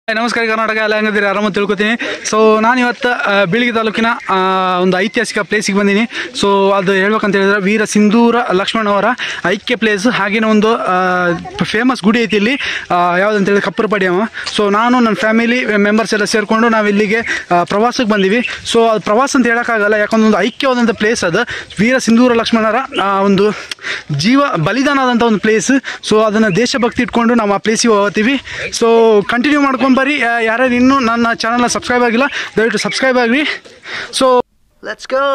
ನಮಸ್ಕಾರ ಕರ್ನಾಟಕ ಎಲ್ಲ ಹೆಂಗದಿರಿ ಆರಾಮ ತಿಳ್ಕೊತೀನಿ ಸೊ ನಾನು ಇವತ್ತು ಆ, ಬೀಳಿಗೆ ತಾಲೂಕಿನ ಆ, ಒಂದು ಐತಿಹಾಸಿಕ ಪ್ಲೇಸಿಗೆ ಬಂದೀನಿ ಸೊ ಅದು ಹೇಳ್ಬೇಕಂತ ಹೇಳಿದ್ರೆ ವೀರ ಸಿಂಧೂರ ಲಕ್ಷ್ಮಣ ಅವರ ಐಕ್ಯ ಪ್ಲೇಸ್ ಹಾಗೇನೆ ಒಂದು ಫೇಮಸ್ ಗುಡಿ ಐತಿ ಇಲ್ಲಿ ಆ, ಯಾವ್ದಂತ ಹೇಳಿದ್ರೆ ಕಪ್ಪರಪಡಿಯಮ್ಮ ಸೊ ನಾನು ನನ್ನ ಫ್ಯಾಮಿಲಿ ಮೆಂಬರ್ಸ್ ಎಲ್ಲ ಸೇರಿಕೊಂಡು ನಾವು ಇಲ್ಲಿಗೆ ಆ, ಪ್ರವಾಸಕ್ಕೆ ಬಂದೀವಿ ಸೊ ಅದು ಪ್ರವಾಸ ಅಂತ ಹೇಳೋಕ್ಕಾಗಲ್ಲ ಯಾಕಂದ್ರೆ ಒಂದು ಐಕ್ಯವಾದಂಥ ಪ್ಲೇಸ್ ಅದು ವೀರ ಸಿಂಧೂರ ಲಕ್ಷ್ಮಣರ ಆ, ಒಂದು ಜೀವ ಬಲಿದಾನ ಆದಂಥ ಒಂದು ಪ್ಲೇಸ್ ಸೊ ಅದನ್ನು ದೇಶಭಕ್ತಿ ಇಟ್ಕೊಂಡು ನಾವು ಆ ಪ್ಲೇಸಿಗೆ ಹೋಗ್ತೀವಿ ಸೊ ಕಂಟಿನ್ಯೂ ಮಾಡ್ಕೊಂಡು ಬರ್ರಿ ಆ, ಯಾರ್ಯಾರು ಇನ್ನೂ ನನ್ನ ಚಾನಲ್ನ ಸಬ್ಸ್ಕ್ರೈಬ್ ಆಗಿಲ್ಲ ದಯವಿಟ್ಟು ಸಬ್ಸ್ಕ್ರೈಬ್ ಆಗಿರಿ ಸೊ Let's go!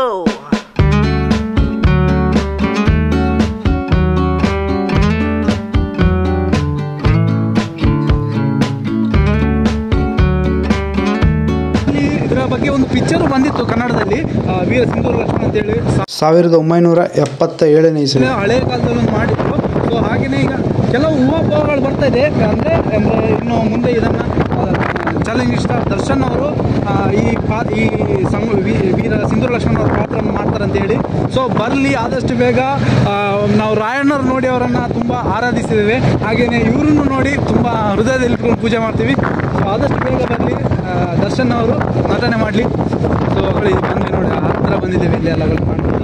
ಇದರ ಬಗ್ಗೆ ಒಂದು ಪಿಕ್ಚರ್ ಬಂದಿತ್ತು ಕನ್ನಡದಲ್ಲಿ ಆ, ವೀರ ಸಿಂಧೂರ ಲಕ್ಷ್ಮಣ ಅಂತೇಳಿ ಸಾವಿರದ ಒಂಬೈನೂರ ಎಪ್ಪತ್ತ ಏಳನೇ ಇಸವಿ ಹಳೆ ಕಾಲದಲ್ಲಿ ಒಂದು ಮಾಡಿದ್ರು ಸೊ ಹಾಗೆಯೇ ಈಗ ಕೆಲವು ಊಹಾಪೋಹಗಳು ಬರ್ತಾ ಇದೆ ಅಂದರೆ ಅಂದರೆ ಇನ್ನು ಮುಂದೆ ಇದನ್ನು ಚಾಲೆಂಜ್ ಸ್ಟಾರ್ ದರ್ಶನ್ ಅವರು ಆ, ಈ ಪಾ ಈ ಸಂ ವೀ- ವೀರ ಸಿಂಧೂರ ಲಕ್ಷ್ಮಣ ಅವ್ರ ಪಾತ್ರವನ್ನು ಮಾಡ್ತಾರೆ ಅಂತ ಹೇಳಿ ಸೊ ಬರಲಿ ಆದಷ್ಟು ಬೇಗ ಆ, ನಾವು ರಾಯಣ್ಣವ್ರು ನೋಡಿ ಅವರನ್ನು ತುಂಬ ಆರಾಧಿಸಿದ್ದೇವೆ ಹಾಗೆಯೇ ಇವರನ್ನು ನೋಡಿ ತುಂಬ ಹೃದಯದಲ್ಲಿ ಇಟ್ಕೊಂಡು ಪೂಜೆ ಮಾಡ್ತೀವಿ ಸೊ ಆದಷ್ಟು ಬೇಗ ಬರಲಿ ದರ್ಶನ್ ಅವರು ನಟನೆ ಮಾಡಲಿ ಸೊ ಬಂದ್ವಿ ನೋಡಿ ಆ ಹತ್ರ ಬಂದಿದ್ದೇವೆ ಇಲ್ಲಿ ಎಲ್ಲ ಕಾಣ್ಬೋದು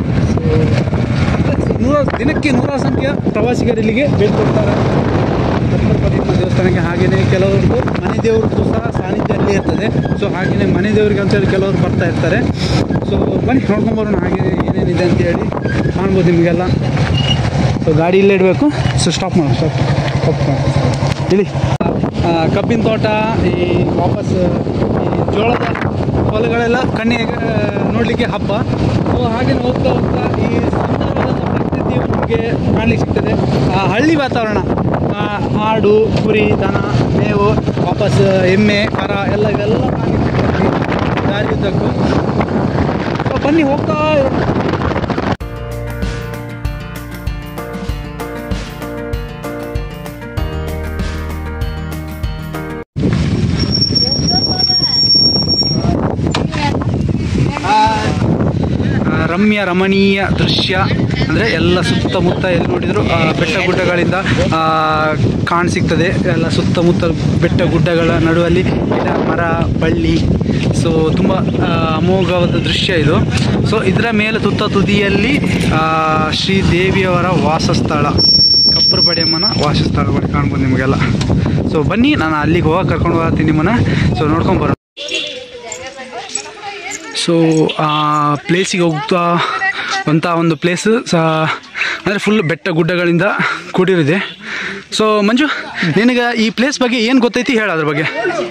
ಸೊ ನೂರ ದಿನಕ್ಕೆ ನೂರಾರು ಸಂಖ್ಯೆಯ ಪ್ರವಾಸಿಗರು ಇಲ್ಲಿಗೆ ಭೇಟಿ ಕೊಡ್ತಾರೆ ಕಪ್ಪರಪದಿಮ್ಮ ದೇವಸ್ಥಾನಕ್ಕೆ ಹಾಗೆಯೇ ಕೆಲವ್ರದ್ದು ಮನೆ ದೇವ್ರದ್ದು ಸಹ ಸಾನ್ನಿಧ್ಯ ಅಲ್ಲಿ ಇರ್ತದೆ ಸೊ ಹಾಗೆಯೇ ಮನೆ ದೇವ್ರಿಗೆ ಅಂತೇಳಿ ಕೆಲವರು ಬರ್ತಾ ಇರ್ತಾರೆ ಸೊ ಬನ್ನಿ ನೋಡ್ಕೊಂಬರೋಣ ಹಾಗೆ ಏನೇನಿದೆ ಅಂತೇಳಿ ಕಾಣ್ಬೋದು ನಿಮಗೆಲ್ಲ ಸೊ ಗಾಡಿ ಇಲ್ಲೇ ಇಡಬೇಕು ಸೊ ಸ್ಟಾಪ್ ಮಾಡೋಣ ಸ್ಟಾಪ್ ಸ್ಟಾಪ್ ಮಾಡಿ ಇಳಿ ಆ, ಕಬ್ಬಿನ ತೋಟ ಈ ವಾಪಸ್ ಈ ಜೋಳದ ಹೊಲಗಳೆಲ್ಲ ಕಣ್ಣಿಗೆ ನೋಡಲಿಕ್ಕೆ ಹಬ್ಬ ಸೊ ಹಾಗೆ ಹೋಗ್ತಾ ಹೋಗ್ತಾ ಈ ಸುಂದರವಾದ ಪ್ರಕೃತಿಯು ನಮಗೆ ಕಾಣಲಿಕ್ಕೆ ಸಿಗ್ತದೆ ಆ ಹಳ್ಳಿ ವಾತಾವರಣ ಆ, ಆಡು ಕುರಿ ದನ ಮೇವು ವಾಪಸ್ ಎಮ್ಮೆ ಕರ ಎಲ್ಲ ಇವೆಲ್ಲ ಕಾಣಲಿಕ್ಕೆ ಸಿಗ್ತದೆ ಈ ದಾರಿ ಉದ್ದಕ್ಕೂ ಸೊ ಬನ್ನಿ ಹೋಗ್ತಾ ಇರೋಣ. ಆ, ರಮ್ಯ ರಮಣೀಯ ದೃಶ್ಯ ಅಂದರೆ ಎಲ್ಲ ಸುತ್ತಮುತ್ತ ಎಲ್ಲಿ ನೋಡಿದರೂ ಆ, ಬೆಟ್ಟ ಗುಡ್ಡಗಳಿಂದ ಆ, ಕಾಣ್ ಸಿಗ್ತದೆ ಎಲ್ಲ ಸುತ್ತಮುತ್ತ ಬೆಟ್ಟ ಗುಡ್ಡಗಳ ನಡುವಲ್ಲಿ ಗಿಡ ಮರ ಬಳ್ಳಿ ಸೊ ತುಂಬ ಆ, ಅಮೋಘವಾದ ದೃಶ್ಯ ಇದು ಸೊ ಇದರ ಮೇಲೆ ತುತ್ತ ತುದಿಯಲ್ಲಿ ಆ, ಶ್ರೀ ದೇವಿಯವರ ವಾಸಸ್ಥಳ ಕಪ್ಪರಪಡಿಯಮ್ಮನ ವಾಸಸ್ಥಳಗಳು ಕಾಣ್ಬೋದು ನಿಮಗೆಲ್ಲ ಸೊ ಬನ್ನಿ ನಾನು ಅಲ್ಲಿಗೆ ಹೋಗಕ್ಕೆ ಕರ್ಕೊಂಡು ಹೋಗ್ತೀನಿ ನಿಮ್ಮನ್ನು ಸೊ ನೋಡ್ಕೊಂಡು ಬರೋಣ ಸೊ ಆ ಪ್ಲೇಸಿಗೆ ಹೋಗ್ತಾ ಅಂತ ಒಂದು ಪ್ಲೇಸ್ ಸಹ ಅಂದರೆ ಫುಲ್ ಬೆಟ್ಟ ಗುಡ್ಡಗಳಿಂದ ಕೂಡಿರಿದೆ ಸೊ ಮಂಜು ನಿನಗೆ ಈ ಪ್ಲೇಸ್ ಬಗ್ಗೆ ಏನು ಗೊತ್ತೈತಿ ಹೇಳ ಅದ್ರ ಬಗ್ಗೆ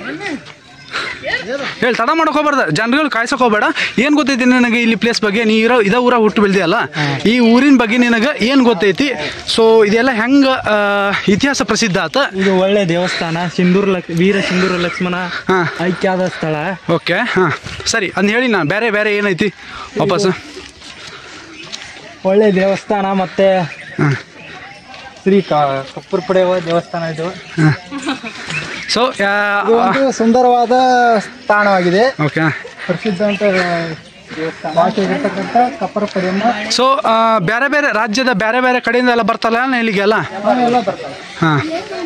ಹೇಳಿ ತಡ ಮಾಡಕ್ ಹೋಗ್ಬಾರ್ದ ಜನಗಳು ಕಾಯ್ಸಕ್ ಹೋಗ್ಬೇಡ ಏನು ಗೊತ್ತೈತಿ ನಿನಗೆ ಇಲ್ಲಿ ಪ್ಲೇಸ್ ಬಗ್ಗೆ ನೀ ಇರೋ ಇದ ಊರ ಹುಟ್ಟು ಬೆಳ್ದಿಯಲ್ಲ ಈ ಊರಿನ ಬಗ್ಗೆ ನಿನಗೆ ಏನು ಗೊತ್ತೈತಿ ಸೊ ಇದೆಲ್ಲ ಹೆಂಗೆ ಇತಿಹಾಸ ಪ್ರಸಿದ್ಧ ಆತ ಇದು ಒಳ್ಳೆ ದೇವಸ್ಥಾನ ಸಿಂಧೂರ್ ಲಕ್ ವೀರ ಸಿಂಧೂರ ಲಕ್ಷ್ಮಣ ಹಾಂ ಐಕ್ಯಾದ ಸ್ಥಳ ಓಕೆ ಹಾಂ ಸರಿ ಅಂದ್ ಹೇಳಿ ನಾ ಬೇರೆ ಬೇರೆ ಏನೈತಿ ವಾಪಸ್ ಒಳ್ಳೆ ದೇವಸ್ಥಾನ ಮತ್ತೆ ಹಾಂ ಶ್ರೀ ಕಪ್ಪೂರ್ ಪಡೆಯುವ ದೇವಸ್ಥಾನ ಇದು ಸೊ ಇದು ಒಂದು ಸುಂದರವಾದ ತಾಣವಾಗಿದೆ ಓಕೆ ಪ್ರಸಿದ್ಧ ಅಂತ ಭಾಷೆಗಿರ್ತಕ್ಕಂಥ ಕಪ್ಪರ ಪಡೆಯನ್ನ ಸೊ ಬೇರೆ ಬೇರೆ ರಾಜ್ಯದ ಬೇರೆ ಬೇರೆ ಕಡೆಯಿಂದ ಎಲ್ಲ ಬರ್ತಾರಲ್ಲ ಇಲ್ಲಿಗೆಲ್ಲ ಎಲ್ಲ ಬರ್ತಾರೆ ಹಾಂ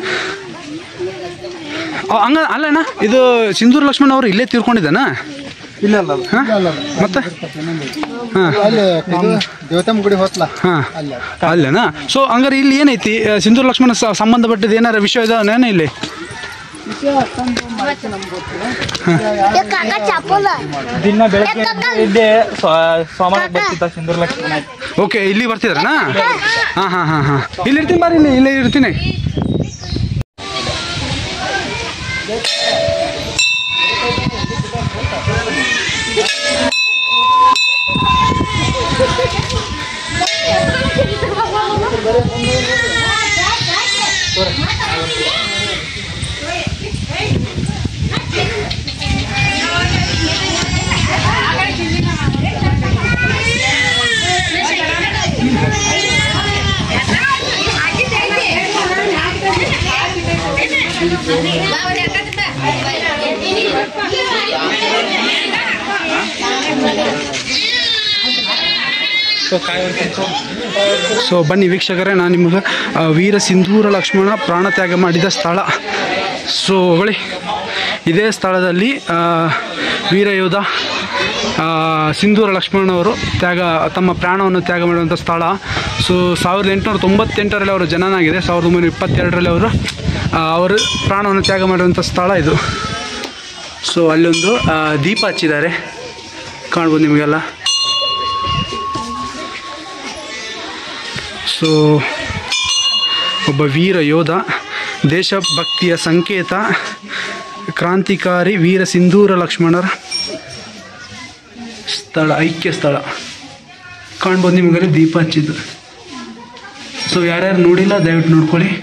ಹಂಗ ಅಲ್ಲಣ್ಣ ಇದು ಸಿಂಧೂರು ಲಕ್ಷ್ಮಣ ಅವರು ಇಲ್ಲೇ ತೀರ್ಕೊಂಡಿದ್ದಾನ ಇಲ್ಲ ಅಲ್ಲ ಹಾಂ ಮತ್ತೆ ಹಾಂ ಅಲ್ಲಿ ದೇವತಮ್ಮ ಗುಡಿ ಹೋತ್ಲ ಹಾಂ ಅಲ್ಲ ಅಲ್ಲೇನಾ ಸೊ ಹಂಗಾರೆ ಇಲ್ಲಿ ಏನೈತಿ ಆ, ಸಿಂಧೂರು ಲಕ್ಷ್ಮಣ ಸ- ಸಂಬಂಧಪಟ್ಟಿದ್ದು ಏನಾರ ವಿಷಯ ಇದಾವನೇನ ಇಲ್ಲಿ ದಿನ ಬೆಳಗ್ಗೆ ಇದ್ದೆ ಸೋಮವಾರ ಬರ್ತಿದ್ದ ಸಿಂಧೂರ್ ಲಕ್ಷ್ಮಣ ಓಕೆ ಇಲ್ಲಿ ಬರ್ತಿದ್ರನಾ ಹಾಂ ಹಾಂ ಹಾಂ ಹಾಂ ಇಲ್ಲಿ ಇರ್ತೀನಿ ಬಾರಿ ಇಲ್ಲಿ ಇಲ್ಲೇ ಇರ್ತೀನಿ ಸೊ ಬನ್ನಿ ವೀಕ್ಷಕರೇ ನಾನು ನಿಮಗೆ ಆ, ವೀರ ಸಿಂಧೂರ ಲಕ್ಷ್ಮಣ ಪ್ರಾಣ ತ್ಯಾಗ ಮಾಡಿದ ಸ್ಥಳ ಸೊ ಹೊಗಳಿ ಇದೇ ಸ್ಥಳದಲ್ಲಿ ಆ, ವೀರಯೋಧ ಆ, ಸಿಂಧೂರ ಲಕ್ಷ್ಮಣವರು ತ್ಯಾಗ ತಮ್ಮ ಪ್ರಾಣವನ್ನು ತ್ಯಾಗ ಮಾಡುವಂಥ ಸ್ಥಳ ಸೊ ಸಾವಿರದ ಎಂಟುನೂರ ತೊಂಬತ್ತೆಂಟರಲ್ಲಿ ಅವರು ಜನನಾಗಿದೆ ಸಾವಿರದ ಒಂಬೈನೂರ ಇಪ್ಪತ್ತೆರಡರಲ್ಲಿ ಅವರು ಆ, ಅವರು ಪ್ರಾಣವನ್ನು ತ್ಯಾಗ ಮಾಡುವಂಥ ಸ್ಥಳ ಇದು ಸೊ ಅಲ್ಲೊಂದು ಆ, ದೀಪ ಹಚ್ಚಿದ್ದಾರೆ ಕಾಣ್ಬೋದು ನಿಮಗೆಲ್ಲ ಸೊ ಒಬ್ಬ ವೀರ ಯೋಧ ದೇಶಭಕ್ತಿಯ ಸಂಕೇತ ಕ್ರಾಂತಿಕಾರಿ ವೀರ ಸಿಂಧೂರ ಲಕ್ಷ್ಮಣರ ಸ್ಥಳ ಐಕ್ಯ ಸ್ಥಳ ಕಾಣ್ಬೋದು ನಿಮಗಲ್ಲಿ ದೀಪ ಹಚ್ಚಿದ್ದು ಸೊ ಯಾರ್ಯಾರು ನೋಡಿಲ್ಲ ದಯವಿಟ್ಟು ನೋಡ್ಕೊಳ್ಳಿ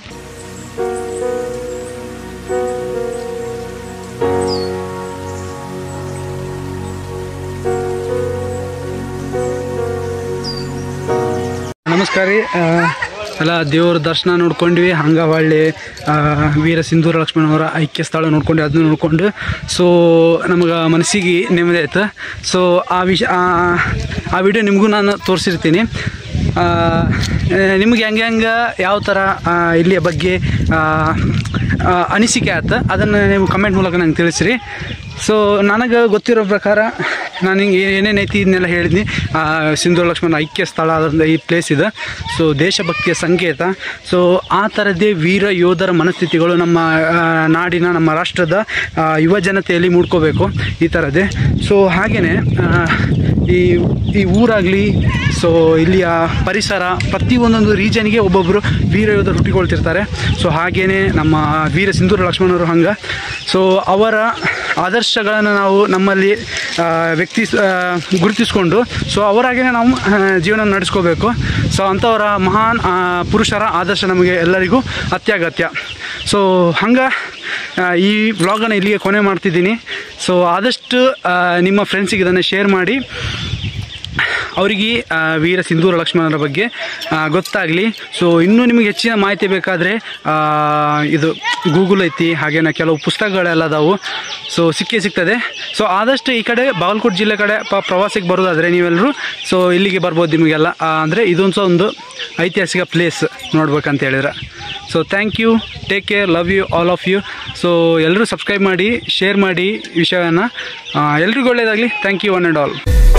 ನಮಸ್ಕಾರ ರೀ ಆ, ಎಲ್ಲ ದೇವ್ರ ದರ್ಶನ ನೋಡ್ಕೊಂಡ್ವಿ ಹಂಗ ಹೊಳ್ಳಿ ಆ, ವೀರ ಸಿಂಧೂರ ಲಕ್ಷ್ಮಣವರ ಐಕ್ಯ ಸ್ಥಳ ನೋಡ್ಕೊಂಡು ಅದನ್ನ ನೋಡ್ಕೊಂಡು ಸೊ ನಮಗೆ ಮನಸ್ಸಿಗೆ ನೆಮ್ಮದಿ ಆಯ್ತು ಸೊ ಆ ವಿಷ ಆ- ಆ ವಿಡಿಯೋ ನಿಮಗೂ ನಾನು ತೋರಿಸಿರ್ತೀನಿ ಆ, ಆ, ನಿಮ್ಗೆ ಹೆಂಗೆ ಹೆಂಗೆ ಯಾವ ಥರ ಆ, ಇಲ್ಲಿಯ ಬಗ್ಗೆ ಆ, ಆ, ಅನಿಸಿಕೆ ಆಯ್ತು ಅದನ್ನು ನೀವು ಕಮೆಂಟ್ ಮೂಲಕ ನಂಗೆ ತಿಳಿಸ್ರಿ ಸೊ ನನಗೆ ಗೊತ್ತಿರೋ ಪ್ರಕಾರ ನಾನು ಹಿಂಗೆ ಏನೇನೈತಿ ಇದನ್ನೆಲ್ಲ ಹೇಳಿದ್ನಿ ಆ, ಸಿಂಧು ಲಕ್ಷ್ಮಣ ಐಕ್ಯ ಸ್ಥಳ ಅದರಿಂದ ಈ ಪ್ಲೇಸ್ ಇದೆ ಸೊ ದೇಶಭಕ್ತಿಯ ಸಂಕೇತ ಸೊ ಆ ಥರದ್ದೇ ವೀರ ಯೋಧರ ಮನಸ್ಥಿತಿಗಳು ನಮ್ಮ ಆ, ನಾಡಿನ ನಮ್ಮ ರಾಷ್ಟ್ರದ ಆ, ಯುವ ಜನತೆಯಲ್ಲಿ ಮೂಡ್ಕೋಬೇಕು ಈ ಥರದ್ದೇ ಸೊ ಹಾಗೆಯೇ ಈ ಈ ಊರಾಗಲಿ ಸೊ ಇಲ್ಲಿಯ ಪರಿಸರ ಪ್ರತಿಯೊಂದೊಂದು ರೀಜನ್ಗೆ ಒಬ್ಬೊಬ್ಬರು ವೀರ ಯೋಧರು ಹುಟ್ಟಿಕೊಳ್ತಿರ್ತಾರೆ ಸೊ ಹಾಗೇನೆ ನಮ್ಮ ವೀರ ಸಿಂಧೂರ ಲಕ್ಷ್ಮಣರು ಹಂಗೆ ಸೊ ಅವರ ಆದರ್ಶಗಳನ್ನು ನಾವು ನಮ್ಮಲ್ಲಿ ಆ, ವ್ಯಕ್ತಿ ಆ, ಗುರುತಿಸ್ಕೊಂಡು ಸೊ ಅವರಾಗೇ ನಾವು ಆ, ಜೀವನ ನಡೆಸ್ಕೋಬೇಕು ಸೊ ಅಂಥವರ ಮಹಾನ್ ಆ, ಪುರುಷರ ಆದರ್ಶ ನಮಗೆ ಎಲ್ಲರಿಗೂ ಅತ್ಯಗತ್ಯ ಸೊ ಹಂಗೆ ಆ, ಈ ವ್ಲಾಗನ್ನು ಇಲ್ಲಿಗೆ ಕೊನೆ ಮಾಡ್ತಿದ್ದೀನಿ ಸೊ ಆದಷ್ಟು ಆ, ನಿಮ್ಮ ಫ್ರೆಂಡ್ಸಿಗೆ ಇದನ್ನು ಶೇರ್ ಮಾಡಿ ಅವರಿಗೆ ಆ, ವೀರ ಸಿಂಧೂರ ಲಕ್ಷ್ಮಣರ ಬಗ್ಗೆ ಗೊತ್ತಾಗಲಿ ಸೊ ಇನ್ನೂ ನಿಮಗೆ ಹೆಚ್ಚಿನ ಮಾಹಿತಿ ಬೇಕಾದರೆ ಇದು ಗೂಗಲ್ ಐತಿ ಹಾಗೇನ ಕೆಲವು ಪುಸ್ತಕಗಳೆಲ್ಲ ಅದಾವು ಸೊ ಸಿಕ್ಕೇ ಸಿಗ್ತದೆ ಸೊ ಆದಷ್ಟು ಈ ಕಡೆ ಬಾಗಲಕೋಟೆ ಜಿಲ್ಲೆ ಕಡೆ ಪ ಪ್ರವಾಸಕ್ಕೆ ಬರೋದಾದರೆ ನೀವೆಲ್ಲರೂ ಸೊ ಇಲ್ಲಿಗೆ ಬರ್ಬೋದು ನಿಮಗೆಲ್ಲ ಅಂದರೆ ಇದೊಂದು ಸಹ ಒಂದು ಐತಿಹಾಸಿಕ ಪ್ಲೇಸ್ ನೋಡ್ಬೇಕಂತ ಹೇಳಿದ್ರೆ so thank you take care love you all of you so ಎಲ್ಲರೂ ಸಬ್ಸ್ಕ್ರೈಬ್ ಮಾಡಿ ಶೇರ್ ಮಾಡಿ ವಿಷಯವನ್ನು ಎಲ್ರಿಗೂ ಒಳ್ಳೆಯದಾಗಲಿ thank you one and all